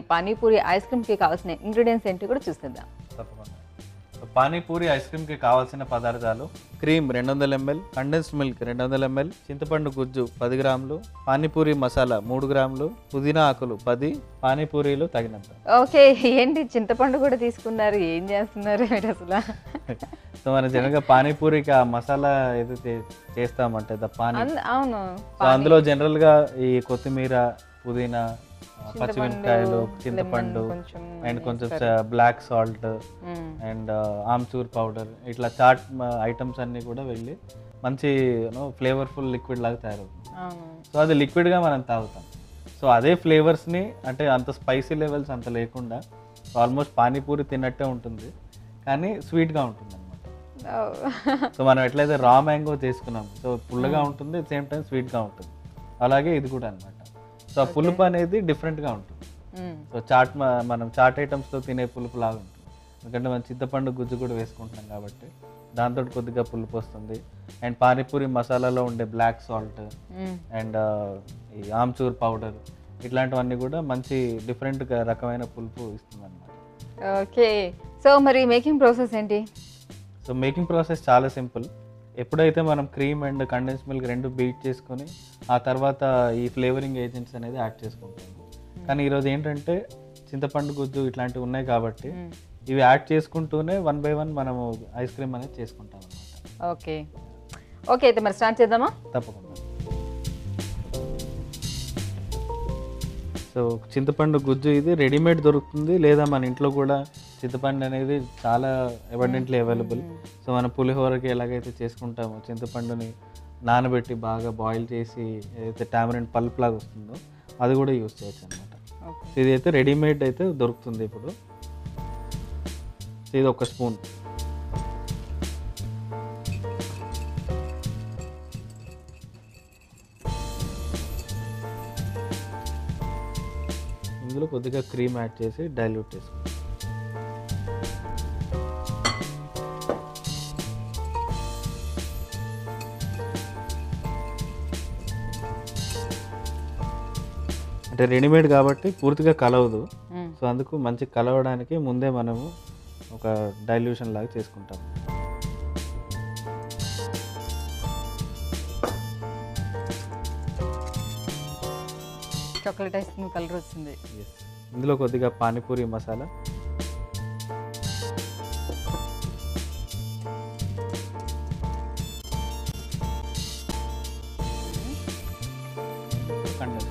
Panipuri ice క్రీమ్కి కావాల్సిన ingredients ఏంటి కూడా చూసేద్దాం తప్పకుండా సో పానీపూరి ఐస్ క్రీమ్కి కావాల్సిన పదార్థాలు క్రీమ్ రెండు వందల ఎంఎల్ కండెన్స్డ్ మిల్క్ రెండు వందల ఎంఎల్ చింతపండు గుజ్జు పది గ్రాములు పానీపూరి మసాలా మూడు గ్రాములు పుదీనా ఆకులు పది పానీపూరీలు తగినంత ఓకే ఏంటి చింతపండు కూడా తీసుకున్నారు ఏం చేస్తున్నారు మీరు అసలు సో మన జనరల్గా పానీపూరికి ఆ మసాలా ఏదైతే చేస్తామంటే ద పానీ అంద- అవును సో అందులో జనరల్గా ఈ కొత్తిమీర పుదీనా ఆ, పచ్చిమిరపకాయలు చింతపండు కొంచెం అండ్ కొంచెం black salt hmm. And amchur powder ఇట్లా చాట్ ఐటమ్స్ అన్నీ కూడా వెళ్ళి మంచి ఫ్లేవర్ఫుల్ లిక్విడ్ లాగా తయారవుతుంది అవును సో అది లిక్విడ్గా మనం తాగుతాం సో అదే ఫ్లేవర్స్ని అంటే అంత స్పైసీ లెవెల్స్ అంత లేకుండా ఆల్మోస్ట్ పానీపూరి తిన్నట్టే ఉంటుంది కానీ స్వీట్గా ఉంటుంది అనమాట సో మనం ఎట్లయితే రా మ్యాంగో చేసుకున్నాం సో పుల్లగా ఉంటుంది సేమ్ టైం స్వీట్గా ఉంటుంది అలాగే ఇది కూడా అనమాట సో ఆ పులుపు అనేది డిఫరెంట్గా ఉంటుంది మ్మ్. సో చాట్ మ- మనం చాట్ ఐటమ్స్తో తినే పులుపు లాగా ఉంటుంది ఎందుకంటే మనం చింతపండు గుజ్జు కూడా వేసుకుంటున్నాం కాబట్టి దాంతో కొద్దిగా పులుపు వస్తుంది అండ్ పానీపూరి మసాలాలో ఉండే బ్లాక్ సాల్ట్ మ్మ్. అండ్ ఈ ఆమ్చూర్ పౌడర్ ఇట్లాంటివన్నీ కూడా మంచి డిఫరెంట్ రకమైన పులుపు ఇస్తుంది అనమాట ఓకే సో మరి మేకింగ్ ప్రాసెస్ ఏంటి సో మేకింగ్ ప్రాసెస్ చాలా సింపుల్ ఎప్పుడైతే మనం క్రీమ్ అండ్ కండెన్స్ మిల్క్ రెండు బీట్ చేసుకొని ఆ తర్వాత ఈ ఫ్లేవరింగ్ ఏజెంట్స్ అనేది యాడ్ చేసుకుంటాము కానీ ఈరోజు ఏంటంటే చింతపండు గుజ్జు ఇట్లాంటివి ఉన్నాయి కాబట్టి మ్మ్. ఇవి యాడ్ చేసుకుంటూనే వన్ బై వన్ మనము ఐస్ క్రీమ్ అనేది చేసుకుంటాం అనమాట ఓకే ఓకే అయితే మరి స్టార్ట్ చేద్దామా తప్పకుండా సో చింతపండు గుజ్జు ఇది రెడీమేడ్ దొరుకుతుంది లేదా మన ఇంట్లో కూడా చింతపండు అనేది చాలా అబండెంట్లీ అవైలబుల్ సో మన పులిహోరకి ఎలాగైతే చేసుకుంటామో చింతపండుని నానబెట్టి బాగా బాయిల్ చేసి ఏదైతే టామరెంట్ పల్ప్ లాగా వస్తుందో అది కూడా యూస్ చేయొచ్చు అనమాట ఓకే సో ఇది అయితే రెడీమేడ్ అయితే దొరుకుతుంది ఇప్పుడు సో ఇది ఒక స్పూన్ ఇందులో కొద్దిగా క్రీమ్ యాడ్ చేసి డైల్యూట్ చేసుకుంటాం అంటే రెడీమేడ్ కాబట్టి పూర్తిగా కలవదు మ్మ్. సో అందుకు మంచి కలవడానికి ముందే మనము ఒక డైల్యూషన్ లాగా చేసుకుంటాం చాక్లెట్ ఐస్ క్రీమ్ కలర్ వస్తుంది ఇందులో కొద్దిగా పానీపూరి మసాలా Condensed.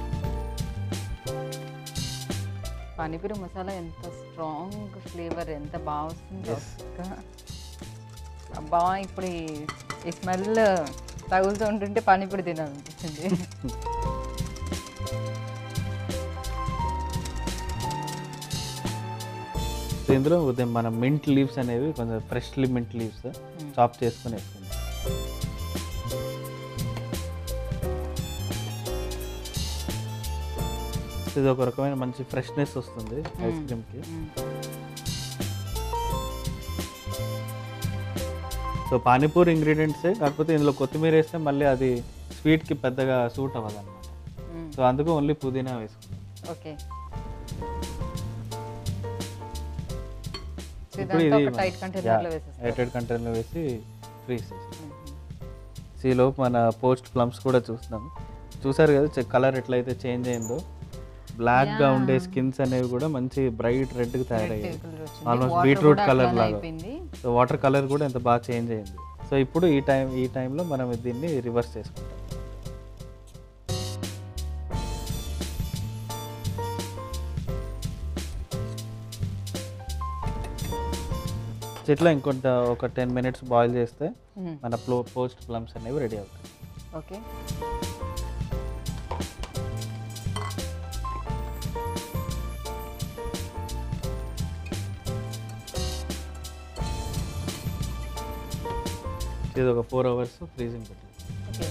పానీపూరి మసాలా ఎంత స్ట్రాంగ్ ఫ్లేవర్ ఎంత బాగా వస్తుంది Yes. ఒక్క అబ్బా ఇప్పుడు ఈ- ఈ స్మెల్ తగులుతూ ఉంటుంటే పానీపూరి తినాలనిపిస్తుంది సో ఇందులో ఉదయం మన మింట్ లీవ్స్ అనేవి కొంచెం ఫ్రెష్లీ మింట్ లీవ్స్ చాప్ చేసుకుని వేసుకుందాం సో ఇది ఒక రకమైన మంచి ఫ్రెష్నెస్ వస్తుంది ఐస్ క్రీమ్కి మ్మ్. సో పానీపూరి ఇంగ్రీడియంట్సే కాకపోతే ఇందులో కొత్తిమీర వేస్తే మళ్ళీ అది స్వీట్కి పెద్దగా సూట్ అవ్వదు అనమాట మ్మ్. సో అందుకు ఓన్లీ పుదీనా వేసుకుంటాం ఓకే సో ఇప్పుడు ఇదంతా ఇది ఒక టైట్ కంటైనర్లో వేసేస్తాం ఎయిటెడ్ కంటైనర్లో వేసి ఫ్రీజ్ చేసి మ్మ్. సో ఈలోపు మన పోస్ట్ ప్లమ్స్ కూడా చూస్తున్నాం చూసారు కదా కలర్ ఎట్లయితే చేంజ్ అయిందో బ్లాక్గా ఉండే స్కిన్స్ అనేవి కూడా మంచి బ్రైట్ రెడ్కి తయారయ్యాయి colour వచ్చింది. ఆల్మోస్ట్ Water బీట్రూట్ కూడా కలర్ అట్లానే లాగా అయిపోయింది సో వాటర్ కలర్ కూడా ఎంత బాగా చేంజ్ అయింది సో ఇప్పుడు ఈ టైం ఈ టైంలో మనం దీన్ని రివర్స్ చేసుకుంటాం ఇట్లా ఇంకొంత ఒక టెన్ మినిట్స్ బాయిల్ చేస్తే మ్మ్. మన ప్లో పోస్ట్ ప్లమ్స్ అనేవి రెడీ అవుతాయి ఓకే ఇది ఒక ఫోర్ అవర్స్ ఫ్రీజింగ్ పెట్టాలి ఓకే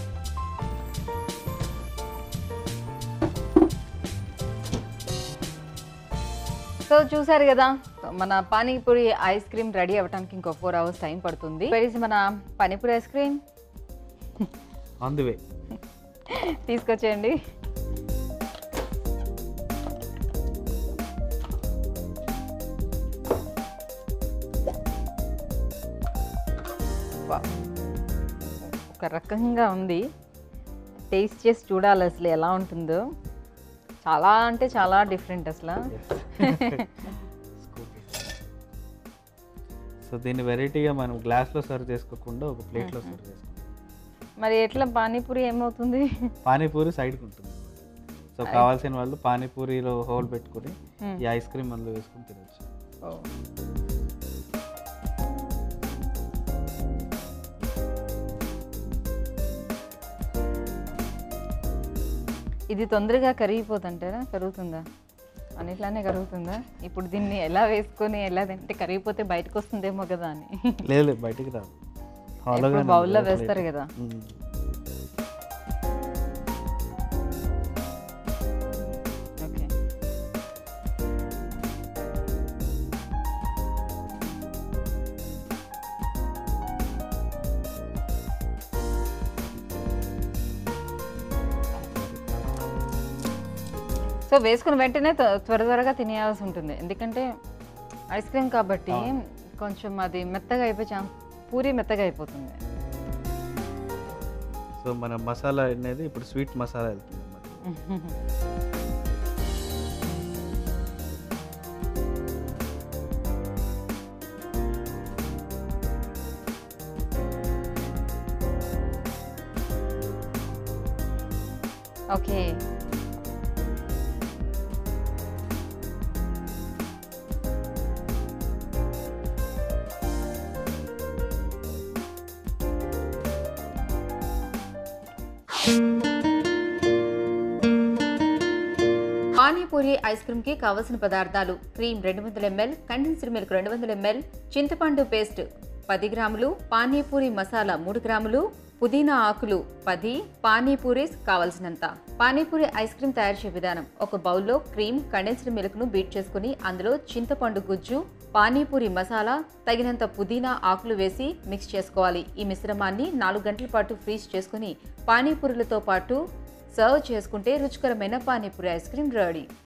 సో చూసారు కదా మన పానీపూరి ఐస్ క్రీమ్ రెడీ అవ్వడానికి ఇంకో ఫోర్ అవర్స్ టైం పడుతుంది వెరీస్ మన panipuri ice cream on the way తీసుకొచ్చేయండి ఒక రకంగా ఉంది టేస్ట్ చేసి చూడాలి అసలు ఎలా ఉంటుందో చాలా అంటే చాలా డిఫరెంట్ అసలు సో దీన్ని వెరైటీగా మనం గ్లాస్లో సర్వ్ చేసుకోకుండా ఒక ప్లేట్లో సర్వ్ చేసుకుంటాం మరి ఎట్లా పానీపూరి ఏమవుతుంది పానీపూరి సైడ్కి ఉంటుంది సో కావాల్సిన వాళ్ళు పానీపూరిలో హోల్ పెట్టుకుని Hmm. ఈ ఐస్ క్రీమ్ అందులో వేసుకుని తినచ్చు ఓ. ఇది తొందరగా కరిగిపోతుంటారా కరుగుతుందా అన్నిట్లానే కరుగుతుందా ఇప్పుడు దీన్ని ఎలా వేసుకొని ఎలా తింటే కరిగిపోతే బయటకు వస్తుందేమో కదా అని లేదు లేదు బయటికి రాదు ఎప్పుడు బౌల్లో వేస్తారు కదా ఓకే సో వేసుకున్న వెంటనే త్వ- త్వర త్వరగా తినేయాల్సి ఉంటుంది ఎందుకంటే ఐస్ క్రీమ్ కాబట్టి కొంచెం అది మెత్తగా అయిపోయి చా- పూరి మెత్తగా అయిపోతుంది సో మన మసాలా అనేది ఇప్పుడు స్వీట్ మసాలా వెళ్తుంది అన్నమాట ఓకే పానీపూరి ఐస్ క్రీమ్ కి కావలసిన పదార్థాలు క్రీమ్ రెండు వందల ఎంఎల్ కండెన్స్డ్ మిల్క్ రెండు వందల ఎంఎల్ చింతపండు పేస్ట్ పది గ్రాములు పానీపూరి మసాలా మూడు గ్రాములు పుదీనా ఆకులు పది పానీపూరీస్ కావలసినంత పానీపూరి ఐస్ క్రీమ్ తయారు చేసే విధానం ఒక బౌల్లో క్రీమ్ కండెన్స్డ్ మిల్క్ ను బీట్ చేసుకుని అందులో చింతపండు గుజ్జు పానీపూరి మసాలా తగినంత పుదీనా ఆకులు వేసి మిక్స్ చేసుకోవాలి ఈ మిశ్రమాన్ని నాలుగు గంటల పాటు ఫ్రీజ్ చేసుకుని పానీపూరులతో పాటు సర్వ్ చేసుకుంటే రుచికరమైన పానీపూరి ఐస్ క్రీమ్ రెడీ